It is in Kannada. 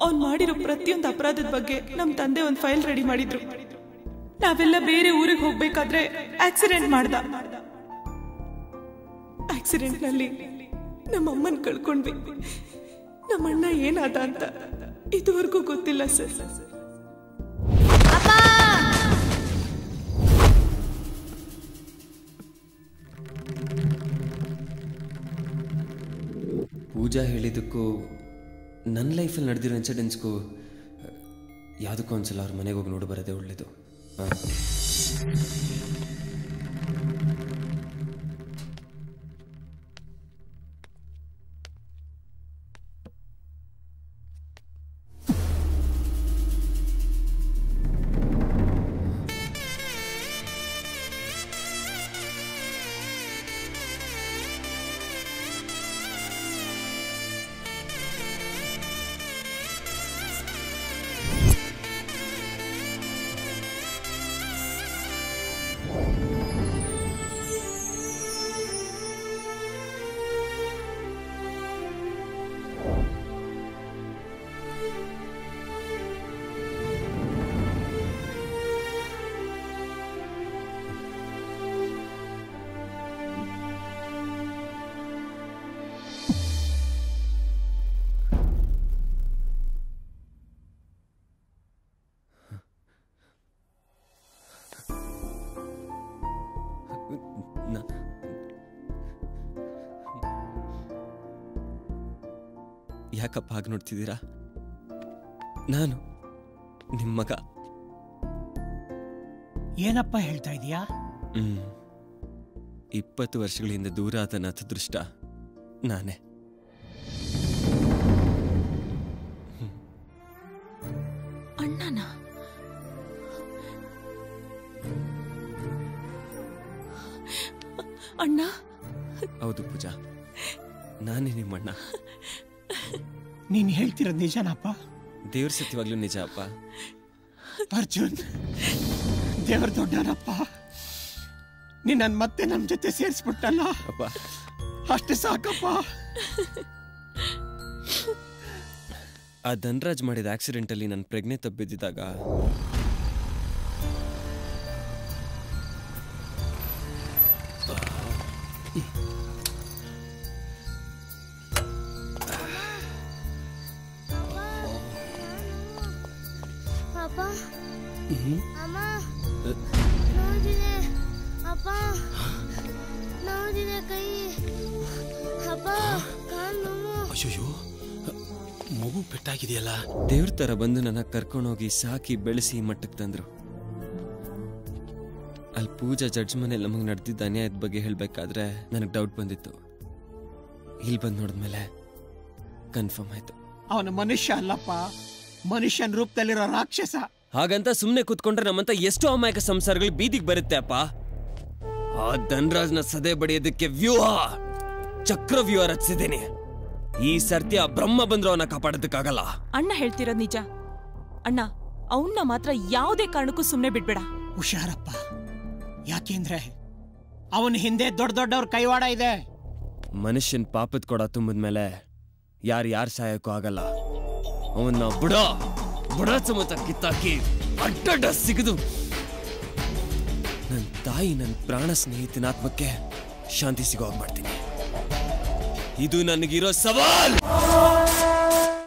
ಅವ್ನ್ ಮಾಡಿರೋ ಪ್ರತಿಯೊಂದು ಅಪರಾಧದ ಬಗ್ಗೆ ನಮ್ ತಂದೆ ಒಂದು ಫೈಲ್ ರೆಡಿ ಮಾಡಿದ್ರು ನಾವೆಲ್ಲ ಬೇರೆ ಊರಿಗೆ ಹೋಗ್ಬೇಕಾದ್ರೆ ಆಕ್ಸಿಡೆಂಟ್ ಮಾಡ್ದ ಆಕ್ಸಿಡೆಂಟ್ ನಲ್ಲಿ ನಮ್ಮ ಅಮ್ಮನ್ ಕಳ್ಕೊಂಡ್ವಿ ನಮ್ಮ ಅಣ್ಣ ಏನಾದ ಅಂತ ಇದುವರೆಗೂ ಗೊತ್ತಿಲ್ಲ ಸರ್ ಪೂಜಾ ಹೇಳಿದ್ದಕ್ಕೂ ನನ್ನ ಲೈಫಲ್ಲಿ ನಡೆದಿರೋ ಇನ್ಸಿಡೆನ್ಸ್ಗೂ ಯಾವುದಕ್ಕೂ ಒಂದ್ಸಲ ಅವ್ರ ಮನೆಗೆ ಹೋಗಿ ನೋಡಿ ಬರೋದೇ ಒಳ್ಳೇದು ಹಾಂ ನ- ಯಾಕಪ್ಪ ಹಾಗೆ ನೋಡ್ತಿದ್ದೀರಾ ನಾನು ನಿಮ್ಮ ಮಗ ಏನಪ್ಪ ಹೇಳ್ತಾ ಇದೀಯಾ ಹ್ಮ್ ಇಪ್ಪತ್ತು ವರ್ಷಗಳ ಹಿಂದೆ ದೂರ ಆದ ನನ್ನ ಅದೃಷ್ಟ ನಾನೇ ಅಣ್ಣನ ಅಣ್ಣ ಹೌದು ಪೂಜಾ ನಾನೇ ನಿಮ್ಮಣ್ಣ ನೀನ್ ಹೇಳ್ತಿರೋದ್ ನಿಜನಪ್ಪ ದೇವ್ರ ಸತ್ಯವಾಗ್ಲೂ ನಿಜ ಅಪ್ಪ ಅರ್ಜುನ್ ದೇವ್ರ ದೊಡ್ಡನಪ್ಪ ನೀನ್ ನನ್ ಮತ್ತೆ ನಮ್ ಜೊತೆ ಸೇರಿಸ್ಬಿಟ್ಟಲ್ಲ ಅಪ್ಪ ಅಷ್ಟೇ ಸಾಕಪ್ಪ ಆ ಧನ್ರಾಜ್ ಮಾಡಿದ ಆಕ್ಸಿಡೆಂಟಲ್ಲಿ ನನ್ನ ಪ್ರಜ್ಞೆ ತಬ್ಬಿದ್ದಾಗ ಅಪ್ಪ ಅಮ್ಮ ನೋಡಿದೆ ಅಪ್ಪ ನೋಡಿದೆ ಕೈ ಅಪ್ಪ ಕಾಲು ನೋವು ಅಯ್ಯೋ ಮಗು ಪೆಟ್ಟಾಗಿದೆಯಲ್ಲ ದೇವ್ರ ತರ ಬಂದು ನನ್ನ ಕರ್ಕೊಂಡೋಗಿ ಸಾಕಿ ಬೆಳೆಸಿ ಈ ಮಟ್ಟಕ್ಕೆ ತಂದ್ರು ಅಲ್ಲಿ ಪೂಜಾ ಜಡ್ಜ್ ಮನೇಲಿ ನಮಗೆ ನಡೆದಿದ್ದ ಅನ್ಯಾಯದ ಬಗ್ಗೆ ಹೇಳ್ಬೇಕಾದ್ರೆ ನನಗೆ ಡೌಟ್ ಬಂದಿತ್ತು ಇಲ್ಲಿ ಬಂದು ನೋಡಿದ್ಮೇಲೆ ಕನ್ಫರ್ಮ್ ಆಯ್ತು ಅವನ ಮನುಷ್ಯ ಅಲ್ಲಪ್ಪ ಮನುಷ್ಯನ ರೂಪದಲ್ಲಿರೋ ರಾಕ್ಷಸ ಹಾಗಂತ ಸುಮ್ಮನೆ ಕೂತ್ಕೊಂಡ್ರೆ ನಮ್ಮಂತ ಎಷ್ಟೋ ಅಮಾಯಕ ಸಂಸಾರಗಳು ಬೀದಿಗೆ ಬರುತ್ತೆ ಅಪ್ಪ ಆ ಧನ್ರಾಜ್ನ ಸದೆ ಬಡಿಯೋದಕ್ಕೆ ವ್ಯೂಹ ಚಕ್ರ ವ್ಯೂಹ ರಚಿಸಿದ್ದೀನಿ ಈ ಸರ್ತಿ ಆ ಬ್ರಹ್ಮ ಬಂದ್ರು ಅವನ್ನ ಕಾಪಾಡೋದಕ್ಕಾಗಲ್ಲ ಅಣ್ಣ ಹೇಳ್ತಿರೋದ್ ನಿಜ ಅಣ್ಣ ಅವನ್ನ ಮಾತ್ರ ಯಾವುದೇ ಕಾರಣಕ್ಕೂ ಸುಮ್ಮನೆ ಬಿಡ್ಬೇಡ ಹುಷಾರಪ್ಪ ಯಾಕೆಂದ್ರೆ ಅವನ ಹಿಂದೆ ದೊಡ್ಡ ದೊಡ್ಡವ್ರ ಕೈವಾಡ ಇದೆ ಮನುಷ್ಯನ್ ಪಾಪದ ಕೊಡ ತುಂಬಿದ್ಮೇಲೆ ಯಾರು ಯಾರು ಸಾಯಕ್ಕೂ ಆಗಲ್ಲ ಅವನ್ನ ಬುಡ ಬುಡ ಸಮೇತ ಕಿತ್ತಾಕಿ ಅಡ್ಡಡ್ಡ ಸಿಗದು ನನ್ನ ತಾಯಿ ನನ್ನ ಪ್ರಾಣ ಸ್ನೇಹಿತನ ಆತ್ಮಕ್ಕೆ ಶಾಂತಿ ಸಿಗೋ ಹಾಗ್ ಮಾಡ್ತೀನಿ ಇದು ನನಗಿರೋ ಸವಾಲ್